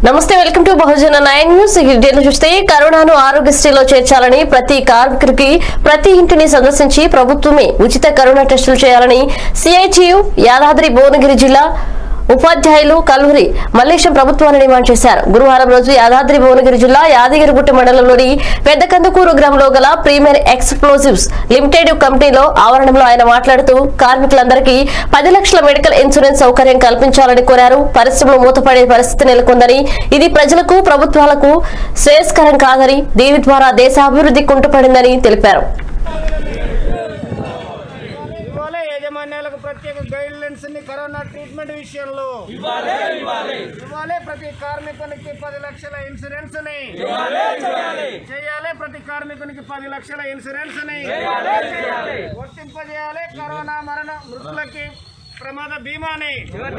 నమస్తే welcome to Bahujana nine news ఈ detail చూస్తే కరోనాను ఆరోగ్యశ్రీలో చేర్చాలని ప్రతి కార్మికుడికి ప్రతి ఇంటిని సందర్శించి ప్రభుత్వమే ఉచిత కరోనా టెస్టులు చేయాలని సిఐటియు యాదాద్రి భువనగిరి జిల్లా ఉపాధ్యాయులు కల్లూరి మల్లేశం ప్రభుత్వాన్ని డిమాండ్ చేశారు గురువారం రోజు యాదాద్రి భువనగిరి జిల్లా యాదగిరిగుట్ట మండలంలోని పెద్ద కందుకూరు గ్రామంలో గల ప్రీమియర్ ఎక్స్ప్లోజివ్స్ లిమిటెడ్ కంపెనీలో ఆవరణంలో ఆయన మాట్లాడుతూ కార్మికులందరికీ పది లక్షల మెడికల్ ఇన్సూరెన్స్ సౌకర్యం కల్పించాలని కోరారు పరిశ్రమలు మూతపడే పరిస్థితి నెలకొందని ఇది ప్రజలకు ప్రభుత్వాలకు శ్రేయస్కరం కాదని దీని ద్వారా దేశ అభివృద్ధి కుంటుపడిందని తెలిపారు ఇవ్వాలి యాజమాన్యాలకు ప్రత్యేక గైడ్ లైన్స్ ని కరోనా ట్రీట్మెంట్ విషయంలో ఇవ్వాలి ప్రతి కార్మికునికి పది లక్షల ఇన్సూరెన్స్ ని చేయాలి ప్రతి కార్మికునికి పది లక్షల ఇన్సూరెన్స్ ని వర్తింపజేయాలి కరోనా మరణ మృతులకి ప్రమాద బీమాని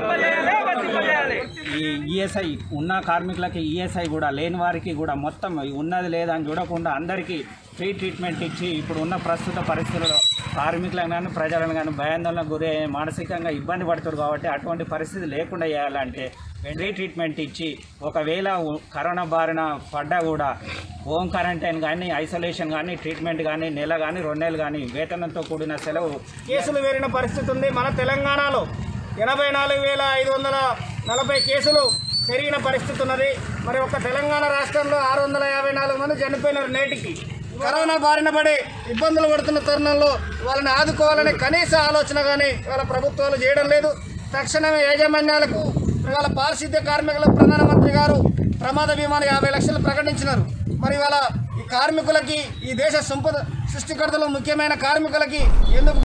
ఈ ఈఎస్ఐ ఉన్న కార్మికులకి ఈఎస్ఐ కూడా లేని వారికి కూడా మొత్తం ఉన్నది లేదని చూడకుండా అందరికీ ఫ్రీ ట్రీట్మెంట్ ఇచ్చి ఇప్పుడు ఉన్న ప్రస్తుత పరిస్థితుల్లో కార్మికులను కానీ ప్రజలను కానీ భయాందోళనకు గురి అయ్యి మానసికంగా ఇబ్బంది పడుతారు కాబట్టి అటువంటి పరిస్థితి లేకుండా చేయాలంటే ఫ్రీ ట్రీట్మెంట్ ఇచ్చి ఒకవేళ ఉ- కరోనా బారిన పడ్డా కూడా హోమ్ క్వారంటైన్ కానీ ఐసోలేషన్ కానీ ట్రీట్మెంట్ కానీ నెల కానీ రెండు నెలలు కానీ వేతనంతో కూడిన సెలవు కేసులు వేరిన పరిస్థితి ఉంది మన తెలంగాణలో ఎనభై నాలుగు వేల ఐదు వందల నలభై కేసులు పెరిగిన పరిస్థితి ఉన్నది మరి ఒక తెలంగాణ రాష్ట్రంలో ఆరు వందల యాభై నాలుగు మంది చనిపోయినారు నేటికి కరోనా బారిన పడి ఇబ్బందులు పడుతున్న తరుణంలో వాళ్ళని ఆదుకోవాలనే కనీస ఆలోచన కానీ వాళ్ళ ప్రభుత్వాలు చేయడం లేదు తక్షణమే యాజమాన్యాలకు వాళ్ళ పారిశుద్ధ్య కార్మికులకు ప్రధానమంత్రి గారు ప్రమాద బీమాను యాభై లక్షలు ప్రకటించినారు మరి వాళ్ళ ఈ కార్మికులకి ఈ దేశ సంపద సృష్టికర్తలు ముఖ్యమైన కార్మికులకి ఎందుకు